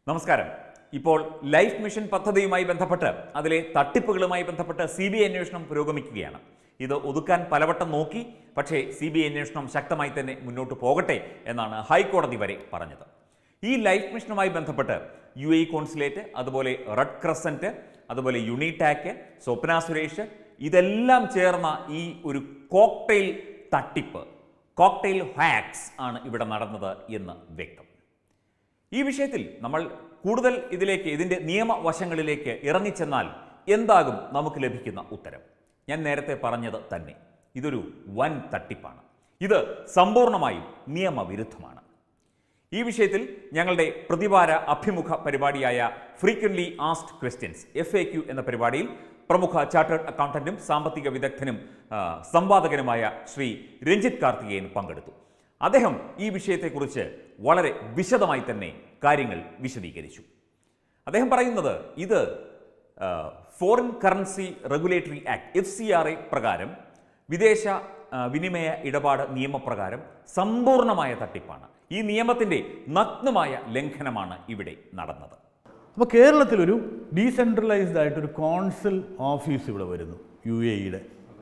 നമസ്കാരം ഇപ്പോൾ life mission പദ്ധതിയുമായി ബന്ധപ്പെട്ട് അതിലെ തട്ടിപ്പുകളുമായി ബന്ധപ്പെട്ട് സി ബി ഐ അന്വേഷണം പുരോഗമിക്കുകയാണ് ഇത് ഒതുക്കാൻ പലവട്ടം നോക്കി പക്ഷേ സി ബി ഐ അന്വേഷണം ശക്തമായി തന്നെ മുന്നോട്ട് പോകട്ടെ എന്നാണ് ഹൈക്കോടതി വരെ പറഞ്ഞത് ഈ ലൈഫ് മിഷനുമായി ബന്ധപ്പെട്ട് യു എ കോൺസുലേറ്റ് അതുപോലെ റെഡ് ക്രസൻറ്റ് അതുപോലെ യുണിടാക്ക് സ്വപ്ന സുരേഷ് ഇതെല്ലാം ചേർന്ന ഈ ഒരു കോക്ടെയിൽ തട്ടിപ്പ് കോക്ടെയിൽ ഹാക്സ് ആണ് ഇവിടെ നടന്നത് എന്ന് വ്യക്തം ഈ വിഷയത്തിൽ നമ്മൾ കൂടുതൽ ഇതിലേക്ക് ഇതിൻ്റെ നിയമവശങ്ങളിലേക്ക് ഇറങ്ങിച്ചെന്നാൽ എന്താകും നമുക്ക് ലഭിക്കുന്ന ഉത്തരം ഞാൻ നേരത്തെ പറഞ്ഞത് തന്നെ ഇതൊരു വൻ തട്ടിപ്പാണ് ഇത് സമ്പൂർണ്ണമായും നിയമവിരുദ്ധമാണ് ഈ വിഷയത്തിൽ ഞങ്ങളുടെ പ്രതിവാര അഭിമുഖ പരിപാടിയായ frequently asked questions F A Q എന്ന പരിപാടിയിൽ പ്രമുഖ ചാർട്ടേഡ് അക്കൗണ്ടന്റും സാമ്പത്തിക വിദഗ്ധനും ആ, സംവാദകനുമായ ശ്രീ രഞ്ജിത്ത് കാർത്തികേയൻ പങ്കെടുത്തു അദ്ദേഹം ഈ വിഷയത്തെക്കുറിച്ച് വളരെ വിശദമായി തന്നെ കാര്യങ്ങൾ വിശദീകരിച്ചു അദ്ദേഹം പറയുന്നത് ഇത് foreign currency regulatory act F C R A പ്രകാരം വിദേശ ആ, വിനിമയ ഇടപാട് നിയമപ്രകാരം സമ്പൂർണ്ണമായ തട്ടിപ്പാണ് ഈ നിയമത്തിൻ്റെ നഗ്നമായ ലംഘനമാണ് ഇവിടെ നടന്നത് അപ്പോൾ കേരളത്തിലൊരു ഡീസെൻട്രലൈസ്ഡ് ആയിട്ടൊരു കോൺസിൽ ഓഫീസ് ഇവിടെ വരുന്നു യു എ ഇയുടെ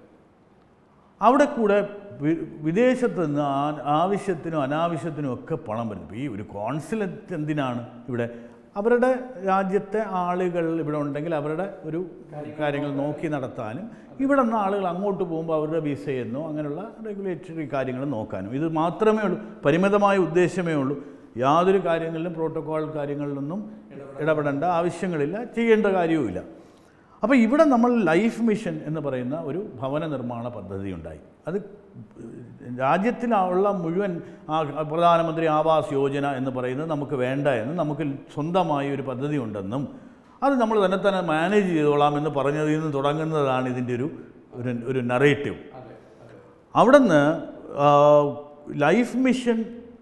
അവിടെ കൂടെ വി- വിദേശത്ത് നിന്ന് ആ- ആവശ്യത്തിനും അനാവശ്യത്തിനും ഒക്കെ പണം വരുന്നു ഇപ്പോൾ ഈ ഒരു കോൺസുലേറ്റ് എന്തിനാണ് ഇവിടെ അവരുടെ രാജ്യത്തെ ആളുകൾ ഇവിടെ ഉണ്ടെങ്കിൽ അവരുടെ ഒരു കാര്യങ്ങൾ നോക്കി നടത്താനും ഇവിടെ നിന്ന് ആളുകൾ അങ്ങോട്ട് പോകുമ്പോൾ അവരുടെ വിസയെന്നോ അങ്ങനെയുള്ള റെഗുലേറ്ററി കാര്യങ്ങൾ നോക്കാനും ഇത് മാത്രമേ ഉള്ളൂ പരിമിതമായ ഉദ്ദേശമേ ഉള്ളൂ യാതൊരു കാര്യങ്ങളിലും പ്രോട്ടോകോൾ കാര്യങ്ങളിലൊന്നും ഇടപെടേണ്ട ആവശ്യങ്ങളില്ല ചെയ്യേണ്ട കാര്യവുമില്ല അപ്പോൾ ഇവിടെ നമ്മൾ ലൈഫ് മിഷൻ എന്ന് പറയുന്ന ഒരു ഭവന നിർമ്മാണ പദ്ധതി ഉണ്ടായി അത് രാജ്യത്തിലുള്ള മുഴുവൻ ആ പ്രധാനമന്ത്രി ആവാസ് യോജന എന്ന് പറയുന്നത് നമുക്ക് വേണ്ട എന്നും നമുക്ക് സ്വന്തമായി ഒരു പദ്ധതി ഉണ്ടെന്നും അത് നമ്മൾ തന്നെ തന്നെ മാനേജ് ചെയ്തോളാം എന്ന് പറഞ്ഞതിൽ നിന്ന് തുടങ്ങുന്നതാണ് ഇതിൻ്റെ ഒരു ഒരു ഒരു നറേറ്റീവ് അവിടുന്ന് ആ, ലൈഫ് മിഷൻ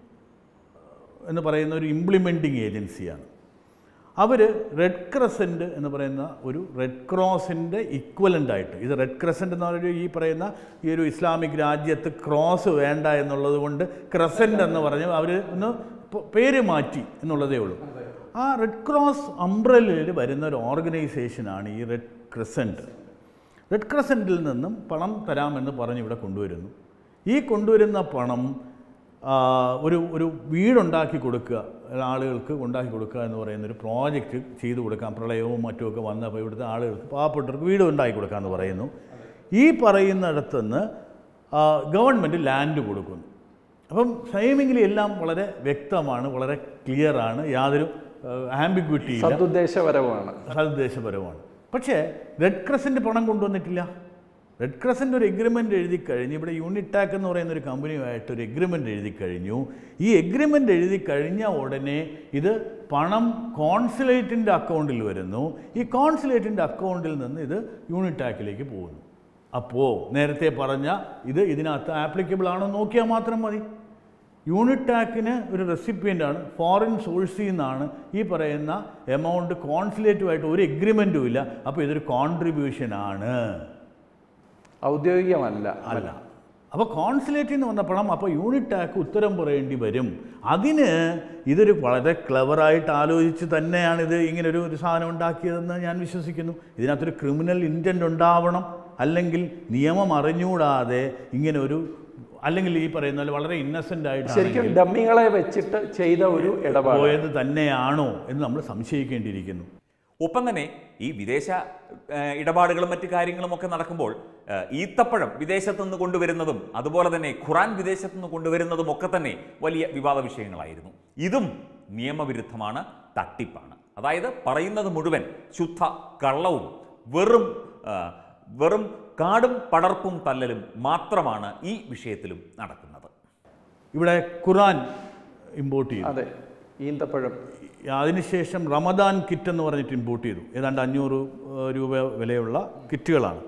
എന്ന് പറയുന്ന ഒരു ഇംപ്ലിമെൻറ്റിംഗ് ഏജൻസിയാണ് അവർ റെഡ് ക്രസൻറ്റ് എന്ന് പറയുന്ന ഒരു റെഡ് ക്രോസിൻ്റെ ഇക്വലൻ്റ് ആയിട്ട് ഇത് റെഡ് ക്രസൻറ്റ് എന്ന് പറയുന്ന ഈ പറയുന്ന ഈ ഒരു ഇസ്ലാമിക് രാജ്യത്ത് ക്രോസ് വേണ്ട എന്നുള്ളത് കൊണ്ട് ക്രസൻറ്റ് എന്ന് പറഞ്ഞ് അവർ ഒന്ന് പ- പേര് മാറ്റി എന്നുള്ളതേ ഉള്ളൂ ആ റെഡ് ക്രോസ് അംബ്രലയിൽ വരുന്ന ഒരു ഓർഗനൈസേഷനാണ് ഈ റെഡ് ക്രസൻറ്റ് റെഡ് ക്രസൻറ്റിൽ നിന്നും പണം തരാമെന്ന് പറഞ്ഞ് ഇവിടെ കൊണ്ടുവരുന്നു ഈ കൊണ്ടുവരുന്ന പണം ആ, ഒരു ഒരു വീടുണ്ടാക്കി കൊടുക്കുക ആളുകൾക്ക് ഉണ്ടാക്കി കൊടുക്കുക എന്ന് പറയുന്ന ഒരു പ്രോജക്റ്റ് ചെയ്തു കൊടുക്കാം പ്രളയവും മറ്റുമൊക്കെ വന്നപ്പോൾ ഇവിടുത്തെ ആളുകൾക്ക് പാവപ്പെട്ടവർക്ക് വീട് ഉണ്ടാക്കി കൊടുക്കുക എന്ന് പറയുന്നു ഈ പറയുന്നിടത്തുനിന്ന് ഗവൺമെൻറ് ലാൻഡ് കൊടുക്കുന്നു അപ്പം ടൈമിങ്ങിൽ എല്ലാം വളരെ വ്യക്തമാണ് വളരെ ക്ലിയറാണ് യാതൊരു ആംബിഗ്വിറ്റി ഇല്ല സതുദ്ദേശപരമാണ് സതുദ്ദേശപരമാണ് പക്ഷേ റെഡ് ക്രസൻറ്റ് പണം കൊണ്ടുവന്നിട്ടില്ല റെഡ് ക്രസൻറ്റ് ഒരു എഗ്രിമെൻ്റ് എഴുതി കഴിഞ്ഞ് ഇവിടെ യൂണിറ്റാക്ക് എന്ന് പറയുന്ന ഒരു കമ്പനിയുമായിട്ട് ഒരു എഗ്രിമെൻ്റ് എഴുതി കഴിഞ്ഞു ഈ എഗ്രിമെൻ്റ് എഴുതി കഴിഞ്ഞ ഉടനെ ഇത് പണം കോൺസുലേറ്റിൻ്റെ അക്കൗണ്ടിൽ വരുന്നു ഈ കോൺസുലേറ്റിൻ്റെ അക്കൗണ്ടിൽ നിന്ന് ഇത് യൂണിറ്റാക്കിലേക്ക് പോകുന്നു അപ്പോൾ നേരത്തെ പറഞ്ഞ ഇത് ഇതിനകത്ത് ആപ്ലിക്കബിൾ ആണോ നോക്കിയാൽ മാത്രം മതി യൂണിറ്റാക്കിന് ഒരു റെസിപ്പിയൻ്റ് ആണ് ഫോറിൻ സോഴ്സിൽ നിന്നാണ് ഈ പറയുന്ന എമൗണ്ട് കോൺസുലേറ്റുമായിട്ട് ഒരു എഗ്രിമെൻറ്റും ഇല്ല അപ്പോൾ ഇതൊരു കോൺട്രിബ്യൂഷൻ ആണ് ഔദ്യോഗികമല്ല അല്ല അപ്പോൾ കോൺസുലേറ്റിൽ നിന്ന് വന്ന പണം അപ്പോൾ യൂണിറ്റാക്ക് ഉത്തരം പറയേണ്ടി വരും അതിന് ഇതൊരു വളരെ ക്ലവറായിട്ട് ആലോചിച്ച് തന്നെയാണ് ഇത് ഇങ്ങനെ ഒരു ഒരു സാധനം ഉണ്ടാക്കിയതെന്ന് ഞാൻ വിശ്വസിക്കുന്നു ഇതിനകത്തൊരു ക്രിമിനൽ ഇൻറ്റൻറ്റ് ഉണ്ടാവണം അല്ലെങ്കിൽ നിയമം അറിഞ്ഞുകൂടാതെ ഇങ്ങനെ ഒരു അല്ലെങ്കിൽ ഈ പറയുന്ന പോലെ വളരെ ഇന്നസെൻ്റ് ആയിട്ട് ശരിക്കും ഡമ്മികളെ വെച്ചിട്ട് ചെയ്ത ഒരു ഇടപാട് പോയത് തന്നെയാണോ എന്ന് നമ്മൾ സംശയിക്കേണ്ടിയിരിക്കുന്നു ഒപ്പം തന്നെ ഈ വിദേശ ഏഹ്, ഇടപാടുകളും മറ്റു കാര്യങ്ങളും ഒക്കെ നടക്കുമ്പോൾ ഏഹ്, ഈത്തപ്പഴം വിദേശത്തു നിന്ന് കൊണ്ടുവരുന്നതും അതുപോലെ തന്നെ ഖുറാൻ വിദേശത്തു നിന്ന് കൊണ്ടുവരുന്നതും ഒക്കെ തന്നെ വലിയ വിവാദ വിഷയങ്ങളായിരുന്നു ഇതും നിയമവിരുദ്ധമാണ് തട്ടിപ്പാണ് അതായത് പറയുന്നത് മുഴുവൻ ശുദ്ധ കള്ളവും വെറും ഏഹ്, വെറും കാടും പടർപ്പും തല്ലലും മാത്രമാണ് ഈ വിഷയത്തിലും നടക്കുന്നത് ഇവിടെ ഖുറാൻ ഇമ്പോർട്ട് ചെയ്തു അതെ ഈന്തപ്പഴം അതിനുശേഷം റമദാൻ കിറ്റ് എന്ന് പറഞ്ഞിട്ട് ഇമ്പോർട്ട് ചെയ്തു ഏതാണ്ട് അഞ്ഞൂറ് ഏഹ്, രൂപ വിലയുള്ള കിറ്റുകളാണ്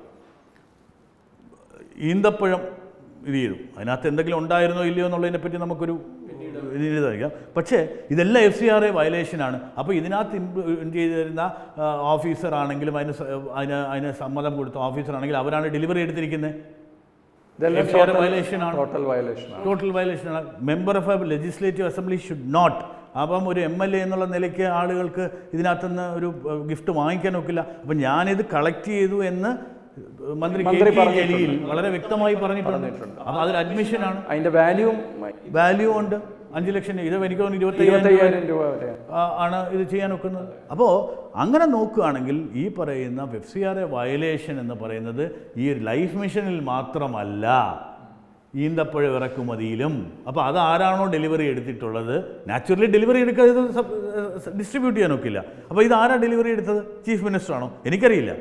ഈന്തപ്പഴം ഇത് ചെയ്തു അതിനകത്ത് എന്തെങ്കിലും ഉണ്ടായിരുന്നോ ഇല്ലയോ എന്നുള്ളതിനെ പറ്റി നമുക്കൊരു ഇതിരിക്കാം പക്ഷേ ഇതെല്ലാം എഫ് സി ആർ എ വയലേഷനാണ് അപ്പോൾ ഇതിനകത്ത് ഇൻപ് ചെയ്ത് തരുന്ന ഓഫീസർ ആണെങ്കിലും അതിന് സ- അതിന് അതിന് സമ്മതം കൊടുത്ത ഓഫീസർ ആണെങ്കിൽ അവരാണ് ഡെലിവറി എടുത്തിരിക്കുന്നത് ഇതെല്ലാം FCR violation ആണ്. ടോട്ടൽ വയലേഷൻ ആണ് ടോട്ടൽ വയലേഷൻ ആണ് member of a legislative assembly should not അപ്പം ഒരു എം എൽ എ എന്നുള്ള നിലയ്ക്ക് ആളുകൾക്ക് ഇതിനകത്തുനിന്ന് ഒരു ഗിഫ്റ്റ് വാങ്ങിക്കാൻ ഒക്കില്ല അപ്പം ഞാനിത് കളക്ട് ചെയ്തു എന്ന് മന്ത്രി കെ മന്ത്രി ടി പറഞ്ഞിട്ടുണ്ട്. ജലീൽ വളരെ വ്യക്തമായി പറഞ്ഞിട്ടുണ്ട് അപ്പം അതിൽ അഡ്മിഷനാണ് അതിന്റെ വാല്യൂം വാല്യൂ ഉണ്ട് അഞ്ച് ലക്ഷം ഇത് എനിക്ക് തോന്നുന്നു ഇരുപത്തയ്യായിരം രൂപ ഇരുപത്തയ്യായിരം രൂപ വരെ ആ, ആണ് ഇത് ചെയ്യാൻ ഒക്കുന്നത് അപ്പോൾ അങ്ങനെ നോക്കുകയാണെങ്കിൽ ഈ പറയുന്ന F C R A violation എന്ന് പറയുന്നത് ഈ ലൈഫ് മിഷനിൽ മാത്രമല്ല ഈന്തപ്പഴ ഇറക്കുമതിയിലും അപ്പോൾ അത് ആരാണോ ഡെലിവറി എടുത്തിട്ടുള്ളത് നാച്ചുറലി ഡെലിവറി എടുക്കുക ഇത് ഡിസ്ട്രിബ്യൂട്ട് ചെയ്യാൻ ഒക്കില്ല അപ്പോൾ ഇത് ആരാ ഡെലിവറി എടുത്തത് ചീഫ് മിനിസ്റ്റർ ആണോ എനിക്കറിയില്ല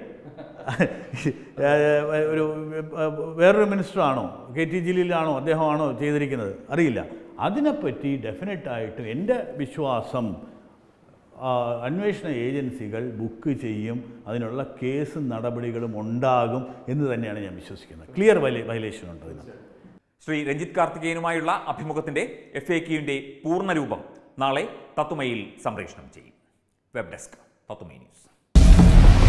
ഏഹ് ഒരു ഏഹ് വേറൊരു മിനിസ്റ്ററാണോ കെ ടി ജലീലാണോ അദ്ദേഹമാണോ ചെയ്തിരിക്കുന്നത് അറിയില്ല അതിനെപ്പറ്റി ഡെഫിനറ്റായിട്ട് എൻ്റെ വിശ്വാസം ആ, അന്വേഷണ ഏജൻസികൾ ബുക്ക് ചെയ്യും അതിനുള്ള കേസും നടപടികളും ഉണ്ടാകും എന്ന് തന്നെയാണ് ഞാൻ വിശ്വസിക്കുന്നത് ക്ലിയർ വയലേഷൻ ഉണ്ട് അതിന് ശ്രീ രഞ്ജിത്ത് കാർത്തികേയനുമായുള്ള അഭിമുഖത്തിന്റെ എഫ് എ ക്യുവിന്റെ പൂർണ്ണരൂപം നാളെ തത്തുമയിൽ സംപ്രേഷണം ചെയ്യും വെബ് ഡെസ്ക് തത്തുമൈ ന്യൂസ്